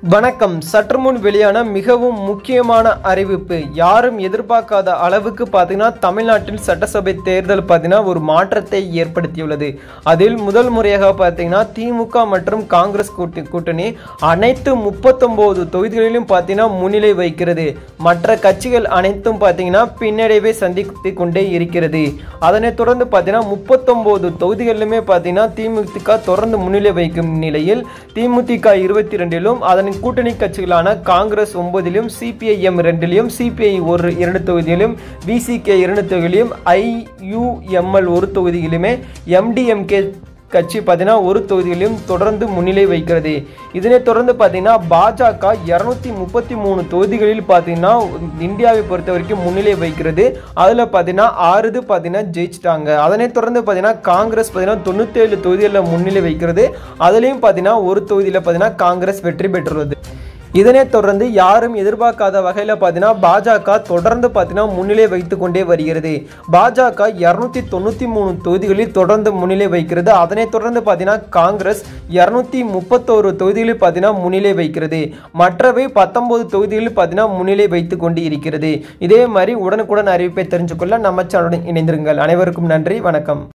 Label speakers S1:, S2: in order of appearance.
S1: வணக்கம் சற்று முன் வெளியான மிகவும் முக்கியமான அறிவிப்பு யாரும் எதிர்பார்க்காத அளவுக்கு பார்த்தீங்கன்னா தமிழ்நாட்டில் சட்டசபை தேர்தல் பார்த்தீங்கன்னா ஒரு மாற்றத்தை ஏற்படுத்தியுள்ளது அதில் முதல் முறையாக பார்த்தீங்கன்னா திமுக மற்றும் காங்கிரஸ் கூட்டி கூட்டணி அனைத்து முப்பத்தொம்போது தொகுதிகளிலும் பார்த்தீங்கன்னா முன்னிலை வைக்கிறது மற்ற கட்சிகள் அனைத்தும் பார்த்தீங்கன்னா பின்னடைவை சந்தித்து கொண்டே இருக்கிறது அதனைத் தொடர்ந்து பார்த்தீங்கன்னா முப்பத்தொம்போது தொகுதிகளிலுமே பார்த்தீங்கன்னா திமுக தொடர்ந்து முன்னிலை வைக்கும் நிலையில் திமுக இருபத்தி ரெண்டிலும் அதன் கூட்டணி கட்சிகளான காங்கிரஸ் ஒன்பதிலும் சிபிஐஎம் ரெண்டிலும் சிபிஐ ஒரு இரண்டு தொகுதியிலும் விசிகே இரண்டு தொகுதியிலும் ஐயுஎம்எல் ஒரு தொகுதியிலுமே எம்டிஎம்கே கட்சி பார்த்தீங்கன்னா ஒரு தொகுதியிலும் தொடர்ந்து முன்னிலை வைக்கிறது இதனைத் தொடர்ந்து பார்த்தீங்கன்னா பாஜக இரநூத்தி முப்பத்தி மூணு தொகுதிகளில் பார்த்தீங்கன்னா இந்தியாவை பொறுத்த வரைக்கும் முன்னிலை வைக்கிறது அதில் பார்த்தீங்கன்னா ஆறுது பார்த்தீங்கன்னா ஜெயிச்சிட்டாங்க அதனைத் தொடர்ந்து பார்த்தீங்கன்னா காங்கிரஸ் பார்த்தீங்கன்னா தொண்ணூத்தேழு தொகுதிகளில் முன்னிலை வைக்கிறது அதுலேயும் பார்த்தீங்கன்னா ஒரு தொகுதியில் பார்த்தீங்கன்னா காங்கிரஸ் வெற்றி பெற்றுள்ளது இதனைத் தொடர்ந்து யாரும் எதிர்பார்க்காத வகையில் பார்த்தீங்கன்னா பாஜக தொடர்ந்து பார்த்தீங்கன்னா முன்னிலை வைத்து கொண்டே வருகிறது பாஜக இரநூத்தி தொண்ணூற்றி மூணு தொகுதிகளில் தொடர்ந்து முன்னிலை வைக்கிறது அதனைத் தொடர்ந்து பார்த்தீங்கன்னா காங்கிரஸ் இரநூத்தி முப்பத்தோரு தொகுதிகளில் பார்த்தீங்கன்னா முன்னிலை வைக்கிறது மற்றவை பத்தொன்பது தொகுதிகளில் பார்த்தீங்கன்னா முன்னிலை வைத்து கொண்டு இருக்கிறது இதே மாதிரி உடனுக்குடன் அறிவிப்பை தெரிஞ்சுக்கொள்ள நம்ம சேனலுடன் இணைந்திருங்கள் அனைவருக்கும் நன்றி வணக்கம்